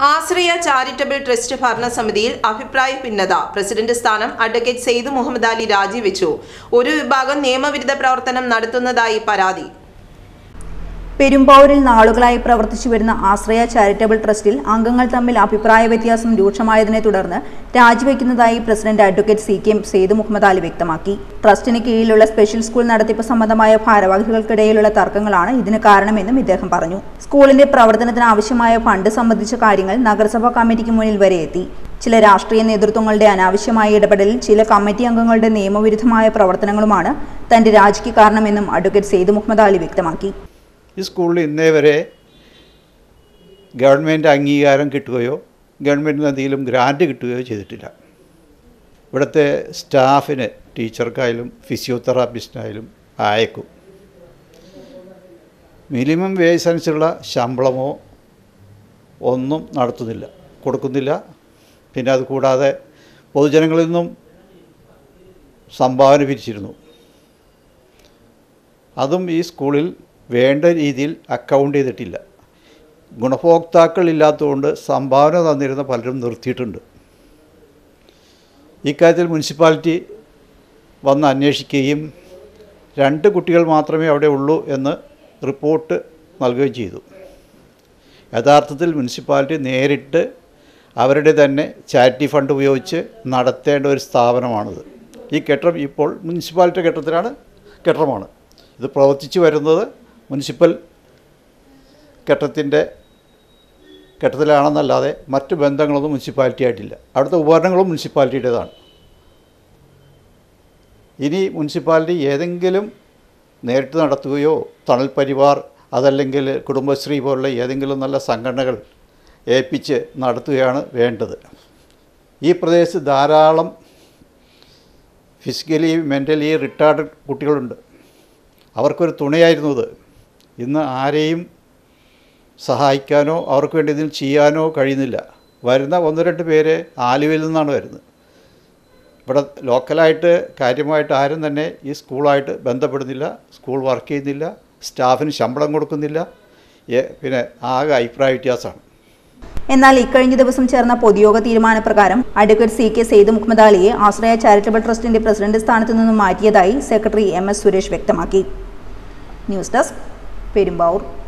ആശ്രയ charitable trust ഭരണസമിതിയിൽ അഭിപ്രായ ഭിന്നത president സ്ഥാനം അഡ്വക്കേറ്റ് സെയ്ദ് മുഹമ്മദ് അലി രാജിവെച്ചു ഒരു വിഭാഗം നിയമവിരുദ്ധ പ്രവർത്തനം നടത്തുന്നതായി പരാതി പെരുമ്പാവൂരിൽ നാളുകളായി പ്രവർത്തിച്ചു വരുന്ന ആശ്രയ ചാരിറ്റബിൾ ട്രസ്റ്റിൽ അംഗങ്ങൾ തമ്മിൽ അഭിപ്രായ വ്യത്യാസം രൂക്ഷമായതിനെ തുടർന്ന് രാജിവെക്കുന്നതായി president advocate C K Syed Muhammad Ali വ്യക്തമാക്കി ട്രസ്റ്റിന് കീഴിലുള്ള സ്പെഷ്യൽ സ്കൂൾ നടത്തിപ്പ് സംബന്ധമായ ഭാരവാഹികൾക്കിടയിലുള്ള തർക്കങ്ങളാണ് ഇതിന് കാരണമെന്നും ഇദ്ദേഹം പറഞ്ഞു സ്കൂളിന്റെ പ്രവർത്തനത്തിന് ആവശ്യമായ ഫണ്ട് സംബന്ധിച്ച കാര്യങ്ങൾ നഗരസഭാ കമ്മിറ്റിക്ക് മുന്നിൽ വരെ എത്തി ചില രാഷ്ട്രീയ നേതൃത്വങ്ങളുടെ അനാവശ്യമായ ഇടപെടലിൽ ചില കമ്മിറ്റി അംഗങ്ങളുടെ നിയമവിരുദ്ധമായ പ്രവർത്തനങ്ങളുമാണ് തന്റെ രാജിക്ക് കാരണമെന്നും അഡ്വക്കേറ്റ് സെയ്ദ് മുഹമ്മദ് അലി വ്യക്തമാക്കി ഈ സ്കൂളിൽ ഇന്നേ വരെ ഗവൺമെൻറ് അംഗീകാരം കിട്ടുകയോ ഗവൺമെൻറ്റിന് എന്തെങ്കിലും ഗ്രാൻറ്റ് കിട്ടുകയോ ചെയ്തിട്ടില്ല ഇവിടുത്തെ സ്റ്റാഫിന് ടീച്ചർക്കായാലും ഫിസിയോതെറാപ്പിസ്റ്റിനായാലും അയക്കും മിനിമം വേജ് അനുസരിച്ചുള്ള ശമ്പളമോ ഒന്നും നടത്തുന്നില്ല കൊടുക്കുന്നില്ല പിന്നെ അത് കൂടാതെ പൊതുജനങ്ങളിൽ നിന്നും സംഭാവന പിരിച്ചിരുന്നു അതും ഈ സ്കൂളിൽ വേണ്ട രീതിയിൽ അക്കൗണ്ട് ചെയ്തിട്ടില്ല ഗുണഭോക്താക്കൾ ഇല്ലാത്തതുകൊണ്ട് സംഭാവന തന്നിരുന്ന പലരും നിർത്തിയിട്ടുണ്ട് ഇക്കാര്യത്തിൽ മുനിസിപ്പാലിറ്റി വന്ന് അന്വേഷിക്കുകയും രണ്ട് കുട്ടികൾ മാത്രമേ അവിടെ ഉള്ളൂ എന്ന് റിപ്പോർട്ട് നൽകുകയും ചെയ്തു യഥാർത്ഥത്തിൽ മുനിസിപ്പാലിറ്റി നേരിട്ട് അവരുടെ തന്നെ ചാരിറ്റി ഫണ്ട് ഉപയോഗിച്ച് നടത്തേണ്ട ഒരു സ്ഥാപനമാണിത് ഈ കെട്ടിടം ഇപ്പോൾ മുനിസിപ്പാലിറ്റി കെട്ടിടത്തിലാണ് കെട്ടിടമാണ് ഇത് പ്രവർത്തിച്ചു വരുന്നത് മുനിസിപ്പൽ കെട്ടിടത്തിൻ്റെ കെട്ടിടത്തിലാണെന്നല്ലാതെ മറ്റ് ബന്ധങ്ങളൊന്നും മുനിസിപ്പാലിറ്റി ആയിട്ടില്ല അവിടുത്തെ ഉപകരണങ്ങളും മുനിസിപ്പാലിറ്റിയുടേതാണ് ഇനി മുനിസിപ്പാലിറ്റി ഏതെങ്കിലും നേരിട്ട് നടത്തുകയോ തണൽ പരിവാർ അതല്ലെങ്കിൽ കുടുംബശ്രീ പോലുള്ള ഏതെങ്കിലും നല്ല സംഘടനകൾ ഏൽപ്പിച്ച് നടത്തുകയാണ് വേണ്ടത് ഈ പ്രദേശത്ത് ധാരാളം ഫിസിക്കലി മെൻ്റലി റിട്ടാർഡ് കുട്ടികളുണ്ട് അവർക്കൊരു തുണയായിരുന്നു ഇത് ഇന്ന് ആരെയും സഹായിക്കാനോ അവർക്ക് വേണ്ടി ഇതിൽ ചെയ്യാനോ കഴിയുന്നില്ല വരുന്ന ഒന്ന് രണ്ട് പേര് ആലുവയിൽ നിന്നാണ് വരുന്നത് ഇവിടെ ലോക്കലായിട്ട് കാര്യമായിട്ട് ആരും തന്നെ ഈ സ്കൂളായിട്ട് ബന്ധപ്പെടുന്നില്ല സ്കൂൾ വർക്ക് ചെയ്യുന്നില്ല സ്റ്റാഫിന് ശമ്പളം കൊടുക്കുന്നില്ല ഏ- പിന്നെ ആകെ അഭിപ്രായ വ്യത്യാസമാണ് എന്നാൽ ഇക്കഴിഞ്ഞ ദിവസം ചേർന്ന പൊതുയോഗ തീരുമാനപ്രകാരം advocate C K Syed Muhammad അലിയെ ആശ്രയ ചാരിറ്റബിൾ ട്രസ്റ്റിന്റെ പ്രസിഡന്റ് സ്ഥാനത്തു നിന്നും മാറ്റിയതായി സെക്രട്ടറി എം എസ് സുരേഷ് വ്യക്തമാക്കി ന്യൂസ് ഡെസ്ക് പെരുമ്പാവൂർ